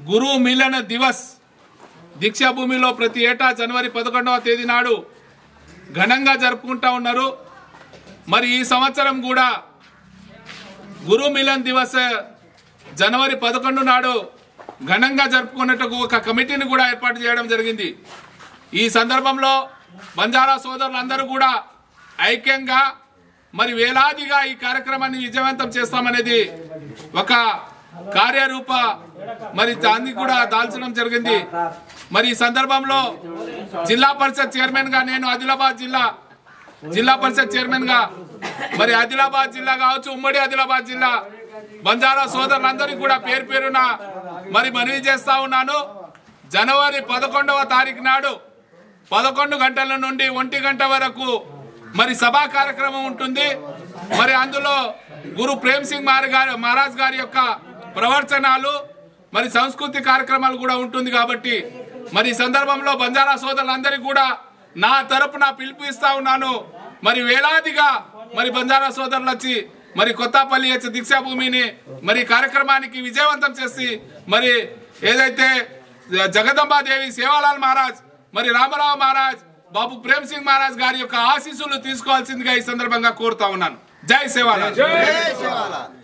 గురు మిలన దివస్ దీక్షాభూమిలో ప్రతి ఏటా జనవరి పదకొండవ తేదీ నాడు ఘనంగా జరుపుకుంటా ఉన్నారు మరి ఈ సంవత్సరం కూడా గురు మిలన్ దివస్ జనవరి పదకొండు నాడు ఘనంగా జరుపుకున్నట్టుకు ఒక కమిటీని కూడా ఏర్పాటు చేయడం జరిగింది ఈ సందర్భంలో బంజారా సోదరులందరూ కూడా ఐక్యంగా మరి వేలాదిగా ఈ కార్యక్రమాన్ని విజయవంతం చేస్తామనేది ఒక కార్యరూప మరి దాన్ని కూడా దాల్చడం జరిగింది మరి ఈ సందర్భంలో జిల్లా పరిషత్ చైర్మన్ గా నేను ఆదిలాబాద్ జిల్లా జిల్లా పరిషత్ చైర్మన్ గా మరి ఆదిలాబాద్ జిల్లా కావచ్చు ఉమ్మడి ఆదిలాబాద్ జిల్లా బంజారా సోదరులందరికీ కూడా పేరు పేరున మరి మనవి చేస్తా ఉన్నాను జనవరి పదకొండవ తారీఖు నాడు పదకొండు గంటల నుండి ఒంటి గంట వరకు మరి సభా కార్యక్రమం ఉంటుంది మరి అందులో గురు ప్రేమ్ సింగ్ మార్ గారి మహారాజ్ గారి యొక్క ప్రవచనాలు మరి సంస్కృతి కార్యక్రమాలు కూడా ఉంటుంది కాబట్టి మరి ఈ సందర్భంలో బంజారా సోదరులందరికీ కూడా నా తరపున పిలుపు ఇస్తా ఉన్నాను మరి వేలాదిగా మరి బంజారా సోదరులు వచ్చి మరి కొత్తపల్లి హెచ్ దీక్షా భూమిని మరి ఈ కార్యక్రమానికి విజయవంతం చేసి మరి ఏదైతే జగదంబాదేవి సేవాలాల్ మహారాజ్ మరి రామరావు మహారాజ్ బాబు ప్రేమ్ సింగ్ మహారాజ్ గారి యొక్క ఆశీస్సులు తీసుకోవాల్సిందిగా ఈ సందర్భంగా కోరుతా ఉన్నాను జై సేవాలాల్ జై శివాలాల్